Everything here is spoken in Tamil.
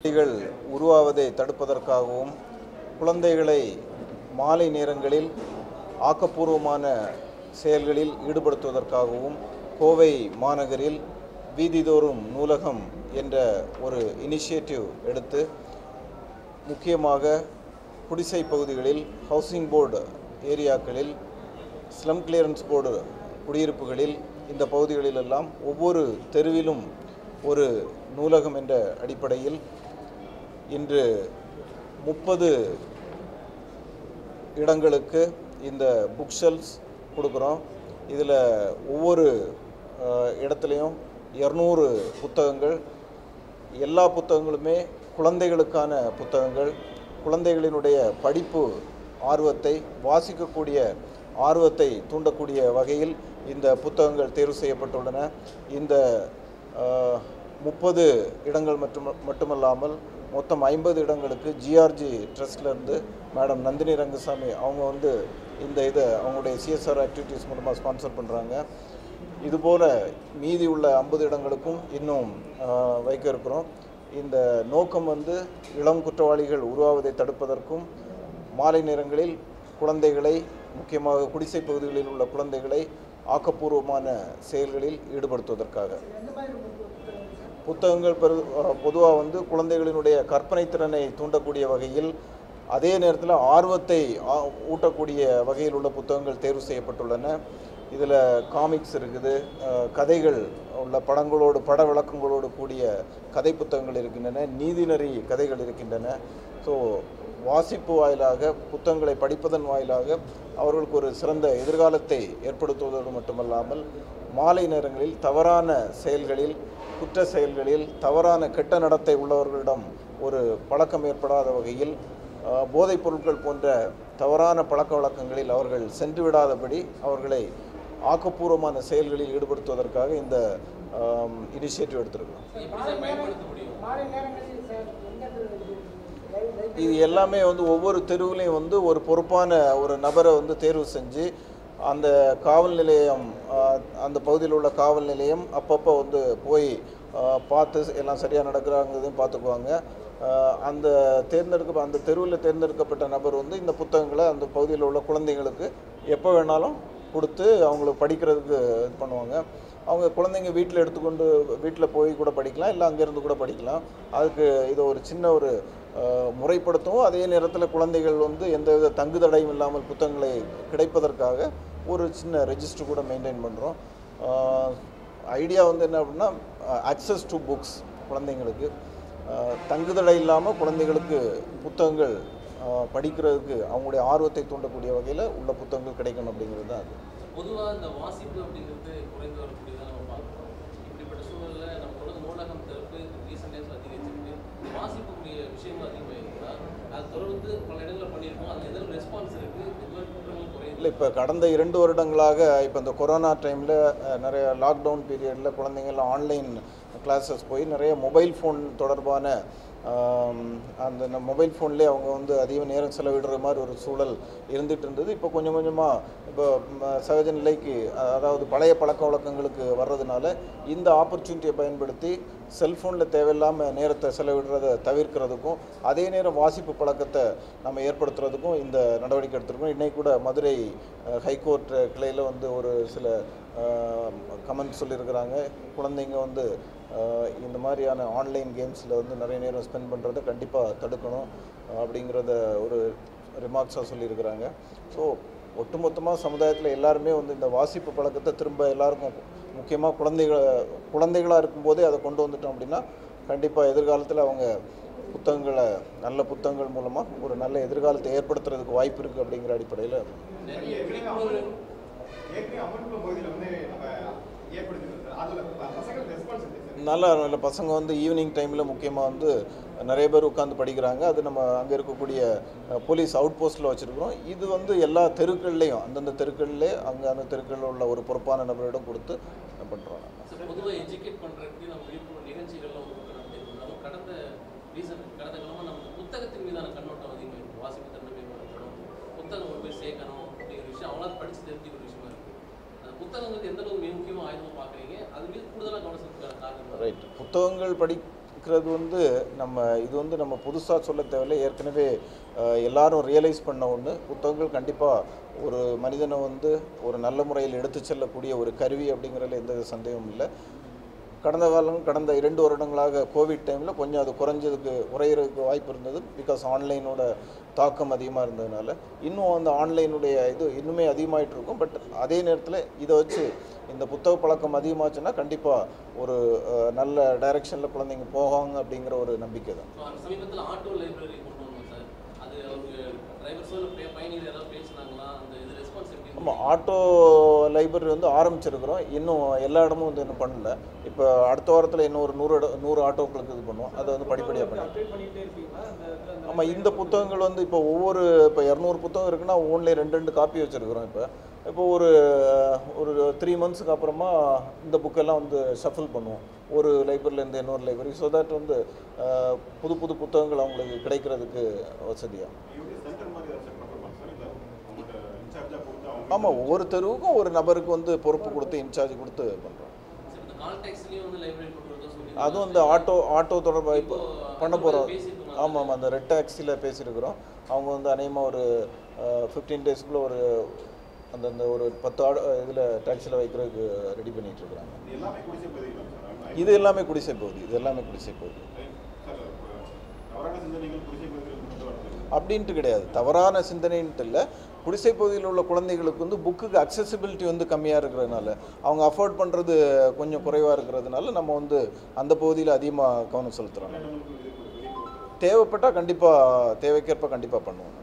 குழந்தைகள் உருவாவதை தடுப்பதற்காகவும் குழந்தைகளை மாலை நேரங்களில் ஆக்கப்பூர்வமான செயல்களில் ஈடுபடுத்துவதற்காகவும் கோவை மாநகரில் வீதிதோறும் நூலகம் என்ற ஒரு இனிஷியேட்டிவ் எடுத்து முக்கியமாக குடிசை பகுதிகளில் ஹவுசிங் போர்டு ஏரியாக்களில் ஸ்லம் கிளியரன்ஸ் போர்டு குடியிருப்புகளில் இந்த பகுதிகளிலெல்லாம் ஒவ்வொரு தெருவிலும் ஒரு நூலகம் என்ற அடிப்படையில் இன்று முப்பது இடங்களுக்கு இந்த புக் ஷெல்ஃப்ஸ் கொடுக்குறோம் இதில் ஒவ்வொரு அஹ், இடத்துலையும் இரநூறு புத்தகங்கள் எல்லா புத்தகங்களுமே குழந்தைகளுக்கான புத்தகங்கள் குழந்தைகளினுடைய படிப்பு ஆர்வத்தை வாசிக்கக்கூடிய ஆர்வத்தை தூண்டக்கூடிய வகையில் இந்த புத்தகங்கள் தேர்வு செய்யப்பட்டுள்ளன இந்த முப்பது இடங்கள் மட்டும் மட்டுமல்லாமல் மொத்தம் ஐம்பது இடங்களுக்கு ஜிஆர்ஜி ட்ரஸ்ட்லேருந்து மேடம் நந்தினி ரங்கசாமி அவங்க வந்து இந்த இதை அவங்களுடைய சிஎஸ்ஆர் ஆக்டிவிட்டீஸ் மூலமாக ஸ்பான்சர் பண்ணுறாங்க இதுபோல் மீதி உள்ள ஐம்பது இடங்களுக்கும் இன்னும் ஆஹ், வைக்க இருக்கிறோம் இந்த நோக்கம் வந்து இளம் குற்றவாளிகள் உருவாவதை தடுப்பதற்கும் மாலை நேரங்களில் குழந்தைகளை முக்கியமாக குடிசை பகுதிகளில் உள்ள குழந்தைகளை ஆக்கப்பூர்வமான செயல்களில் ஈடுபடுத்துவதற்காக புத்தகங்கள் பெரு பொதுவாக வந்து குழந்தைகளினுடைய கற்பனை திறனை தூண்டக்கூடிய வகையில் அதே நேரத்தில் ஆர்வத்தை ஆ- ஊட்டக்கூடிய வகையில் உள்ள புத்தகங்கள் தேர்வு செய்யப்பட்டுள்ளன இதில் காமிக்ஸ் இருக்குது அஹ், கதைகள் உள்ள படங்களோடு பட விளக்கங்களோடு கூடிய கதை புத்தகங்கள் இருக்கின்றன நீதிநெறி கதைகள் இருக்கின்றன ஸோ வாசிப்பு வாயிலாக புத்தகங்களை படிப்பதன் வாயிலாக அவர்களுக்கு ஒரு சிறந்த எதிர்காலத்தை ஏற்படுத்துவதோடு மட்டுமல்லாமல் மாலை நேரங்களில் தவறான செயல்களில் குற்ற செயல்களில் தவறான கெட்ட நடத்தை உள்ளவர்களிடம் ஒரு பழக்கம் ஏற்படாத வகையில் அஹ், போதைப் பொருட்கள் போன்ற தவறான பழக்க வழக்கங்களில் அவர்கள் சென்று விடாதபடி அவர்களை ஆக்கப்பூர்வமான செயல்களில் ஈடுபடுத்துவதற்காக இந்த இனிஷியேட்டிவ் எடுத்திருக்கிறோம் மாலை நேரங்களில் சார் எந்த தெரு- லை- லை- இது எல்லாமே வந்து ஒவ்வொரு தெருவுலையும் வந்து ஒரு பொறுப்பான ஒரு நபரை வந்து தேர்வு செஞ்சு அந்த காவல் நிலையம் ஆஹ், அந்த பகுதியில் உள்ள காவல் நிலையம் அப்பப்போ வந்து போய் ஆஹ், பார்த்து எல்லாம் சரியாக நடக்கிறாங்கிறதையும் பார்த்துக்குவாங்க ஆஹ், அந்த தேர்ந்தெடுக்க அந்த தெருவில் தேர்ந்தெடுக்கப்பட்ட நபர் வந்து இந்த புத்தகங்களை அந்த பகுதியில் உள்ள குழந்தைங்களுக்கு எப்போ வேணாலும் கொடுத்து அவங்களுக்கு படிக்கிறதுக்கு இது பண்ணுவாங்க அவங்க குழந்தைங்க வீட்டில் எடுத்துக்கொண்டு வீட்டில் போய் கூட படிக்கலாம் இல்லை அங்கேருந்து கூட படிக்கலாம் அதுக்கு இது ஒரு சின்ன ஒரு அஹ், முறைப்படுத்தவும் அதே நேரத்தில் குழந்தைகள் வந்து எந்தவித தங்குதடையும் இல்லாமல் புத்தகங்களை கிடைப்பதற்காக ஒரு சின்ன ரெஜிஸ்டர் கூட மெயின்டைன் பண்ணுறோம் ஐடியா வந்து என்ன அப்படின்னா அக்சஸ் டு புக்ஸ் குழந்தைங்களுக்கு அஹ், தங்குதடை இல்லாமல் குழந்தைகளுக்கு புத்தகங்கள் அஹ், படிக்கிறதுக்கு அவங்களுடைய ஆர்வத்தை தூண்டக்கூடிய வகையில் உள்ள புத்தகங்கள் கிடைக்கணும் அப்படிங்கிறது தான் அது பொதுவாக இந்த வாசிப்பு அப்படிங்கிறது குறைந்து வரக்கூடியதாக நம்ம பார்க்குறோம் இப்படிப்பட்ட சூழலில் நம்மளோட நூலகம் திறப்பு ரீசெண்ட் டேஸில் அதிகரிச்சிருக்கு வாசிப்புக்குரிய விஷயங்கள் அதிகமாக இருக்குதா அது தொடர்ந்து பல இடங்களில் பண்ணியிருக்கோம் அது எதில் ரெஸ்பான்ஸ் இருக்குது எதில் குற்றங்கள் குறையுது இல்லை இப்போ கடந்த இரண்டு வருடங்களாக இப்போ இந்த கொரோனா டைமில் நிறைய லாக்டவுன் பீரியடில் குழந்தைங்கள்லாம் ஆன்லைன் கிளாஸஸ் போய் நிறைய மொபைல் ஃபோன் தொடர்பான ஆம், அந்த நம்ம மொபைல் ஃபோன்லேயே அவங்க வந்து அதிக நேரம் செலவிடுற மாதிரி ஒரு சூழல் இருந்துட்டு இருந்தது இப்போ கொஞ்சம் கொஞ்சமாக இப்போ ம, சகஜ நிலைக்கு அ- அதாவது பழைய பழக்க வழக்கங்களுக்கு வர்றதுனால இந்த ஆப்பர்ச்சுனிட்டியை பயன்படுத்தி செல்ஃபோனில் தேவையில்லாமல் நேரத்தை செலவிடுறதை தவிர்க்கிறதுக்கும் அதே நேரம் வாசிப்பு பழக்கத்தை நம்ம ஏற்படுத்துறதுக்கும் இந்த நடவடிக்கை எடுத்திருக்கோம் இன்னைக்கு கூட மதுரை அஹ், ஹைகோர்ட் கிளையில் வந்து ஒரு சில கமெண்ட் சொல்லியிருக்கிறாங்க குழந்தைங்க வந்து அஹ், இந்த மாதிரியான ஆன்லைன் கேம்ஸில் வந்து நிறைய நேரம் ஸ்பெண்ட் பண்ணுறதை கண்டிப்பாக தடுக்கணும் அஹ், அப்படிங்கிறத ஒரு ரிமார்க்ஸாக சொல்லியிருக்கிறாங்க ஸோ ஒட்டுமொத்தமாக சமுதாயத்தில் எல்லாருமே வந்து இந்த வாசிப்பு பழக்கத்தை திரும்ப எல்லாருக்கும் முக்கியமாக குழந்தைகள் குழந்தைகளாக இருக்கும்போதே அதை கொண்டு வந்துட்டோம் அப்படின்னா கண்டிப்பாக எதிர்காலத்தில் அவங்க புத்தகங்களை நல்ல புத்தகங்கள் மூலமாக ஒரு நல்ல எதிர்காலத்தை ஏற்படுத்துறதுக்கு வாய்ப்பு இருக்குது அப்படிங்கிற அடிப்படையில் நிறைய விழிப்புணர்வு ஏற்கனவே அமர்ப்புள்ள பகுதியில் வந்து நம்ம ஏற்படுத்திருக்கோம் சார் அதில் பசங்களுக்கு ரெஸ்பான்ஸ் எப்படி சார் நல்லா நல்ல பசங்க வந்து ஈவினிங் டைமில் முக்கியமாக வந்து நிறைய பேர் உட்காந்து படிக்கிறாங்க அது நம்ம அங்கே இருக்கக்கூடிய அஹ், போலீஸ் அவுட் போஸ்ட்டில் வச்சுருக்கிறோம் இது வந்து எல்லா தெருக்கள்லேயும் அந்தந்த தெருக்கள்லேயே அங்கே அந்த தெருக்களில் உள்ள ஒரு பொறுப்பான நபரிடம் கொடுத்து பண்ணுறோம் சார் பொதுவாக எஜுகேட் பண்ணுறதுக்கு நம்ம விழிப்புணர்வு நிகழ்ச்சிகள்லாம் ஒரு நடத்திருந்தாலும் கடந்த ரீசன் கடந்த காலமாக நம்ம புத்தகத்தின் மீதான கண்ணோட்டம் அதிகமாக இருக்குது வாசிப்பு தன்மை மேம்படுத்தணும் புத்தகம் கொண்டு போய் சேர்க்கணும் அப்படிங்கிற விஷயம் அவங்களால படித்து தெரிஞ்சுக்கிற விஷயமா இருக்குது அந்த புத்தகங்களுக்கு எந்த அளவுக்கு மிக முக்கியமாக ஆயுதமாக பார்க்குறீங்க அது மீது கூடுதலாக கவனம் செலுத்துக்கான காரணம் ரைட் புத்தகங்கள் படி இருக்கிறது வந்து நம்ம இது வந்து நம்ம புதுசாக சொல்ல தேவையில்லை ஏற்கனவே அஹ், எல்லாரும் ரியலைஸ் பண்ண ஒன்று புத்தகங்கள் கண்டிப்பாக ஒரு மனிதனை வந்து ஒரு நல்ல முறையில் எடுத்து செல்லக்கூடிய ஒரு கருவி அப்படிங்கிறதுல எந்த சந்தேகமும் இல்லை கடந்த காலம் கடந்த இரண்டு வருடங்களாக கோவிட் டைமில் கொஞ்சம் அது குறைஞ்சதுக்கு குறையிறதுக்கு வாய்ப்பு இருந்தது பிகாஸ் ஆன்லைனோட தாக்கம் அதிகமாக இருந்ததுனால இன்னும் அந்த ஆன்லைனுடைய இது இன்னுமே அதிகமாயிட்டு இருக்கும் பட் அதே நேரத்தில் இதை வச்சு இந்த புத்தக பழக்கம் அதிகமாச்சுன்னா கண்டிப்பாக ஒரு அஹ், நல்ல டைரெக்ஷனில் குழந்தைங்க போவாங்க அப்படிங்கிற ஒரு நம்பிக்கை தான் ஸோ அந்த சமீபத்தில் ஆட்டோ லைப்ரரி கொண்டு வந்தோம் சார் அது அவங்க டிரைவர்ஸோ இல்லை பயணிகள் ஏதாவது பேசுனாங்களா அந்த இது ரெஸ்பான்ஸ் எப்படி இருந்துச்சு? ஆமாம் ஆட்டோ லைப்ரரி வந்து ஆரம்பிச்சிருக்கிறோம் இன்னும் எல்லா இடமும் வந்து இன்னும் பண்ணல இப்போ அடுத்த வாரத்தில் இன்னும் ஒரு நூறு இட நூறு ஆட்டோக்களுக்கு இது பண்ணுவோம் அதை வந்து படிப்படியாக பண்ணி அப்டேட் பண்ணிட்டே இருக்கீங்களா அந்த இதுல அந்த ஆமாம் இந்த புத்தகங்கள் வந்து இப்போ ஒவ்வொரு இப்போ இரநூறு புத்தகம் இருக்குன்னா ஒவ்வொன்றில் ரெண்டு ரெண்டு காப்பி வச்சுருக்கிறோம் இப்போ இப்போ ஒரு ஒரு த்ரீ மந்த்ஸ்க்கு அப்புறமா இந்த புக்கெல்லாம் வந்து ஷஃபில் பண்ணுவோம் ஒரு லைப்ரரியிலேருந்து இன்னொரு லைப்ரரி ஸோ தட் வந்து அஹ், புது புது புத்தகங்கள் அவங்களுக்கு கிடைக்கிறதுக்கு வசதியாக எப்படி சென்டர் மாதிரி ஏதாவது செட் பண்ணுறோமா சார் இல்லை உங்கள்கிட்ட இன்சார்ஜாக கொடுத்து அவங்க ஆமாம் ஒவ்வொரு தெருவுக்கும் ஒரு நபருக்கு வந்து பொறுப்பு கொடுத்து இன்சார்ஜ் கொடுத்து பண்ணுறோம் சார் இந்த கால் டாக்ஸிலையும் வந்து லைப்ரரி கொண்டு வரதா சொல்லி அதுவும் இந்த ஆட்டோ ஆட்டோ தொடர்பாக இப்போ பண்ண போகிறோம் பேசியிருக்கோம் ஆமாம் ஆமாம் அந்த ரெட் டாக்ஸியில் பேசியிருக்கிறோம் அவங்க வந்து அநேகமாக ஒரு ஃபிஃப்டீன் டேஸ்க்குள்ளே ஒரு அந்த அந்த ஒரு பத்து ஆடு இதில் டாக்ஸியில் வைக்கிறதுக்கு ரெடி பண்ணிட்டு இருக்கிறாங்க இது எல்லாமே குடிசை பகுதிகள் சார் இது எல்லாமே குடிசை பகுதி இது எல்லாமே குடிசை பகுதி சார் இப்போ தவறான சிந்தனைகள் குடிசை பகுதிகள் கொண்டு வரது அப்படின்ட்டு கிடையாது தவறான சிந்தனைன்ட்டு இல்லை குடிசை பகுதியில் உள்ள குழந்தைகளுக்கு வந்து புக்குக்கு அக்சசிபிலிட்டி வந்து கம்மியாக இருக்கிறதுனால அவங்க அஃபோர்ட் பண்ணுறது கொஞ்சம் குறைவாக இருக்கிறதுனால நம்ம வந்து அந்த பகுதியில் அதிகமாக கவனம் செலுத்துகிறோம் நம்மளுக்கு இது விதிப்பு தேவைப்பட்டால் கண்டிப்பாக தேவைக்கேற்ப கண்டிப்பாக பண்ணுவோம்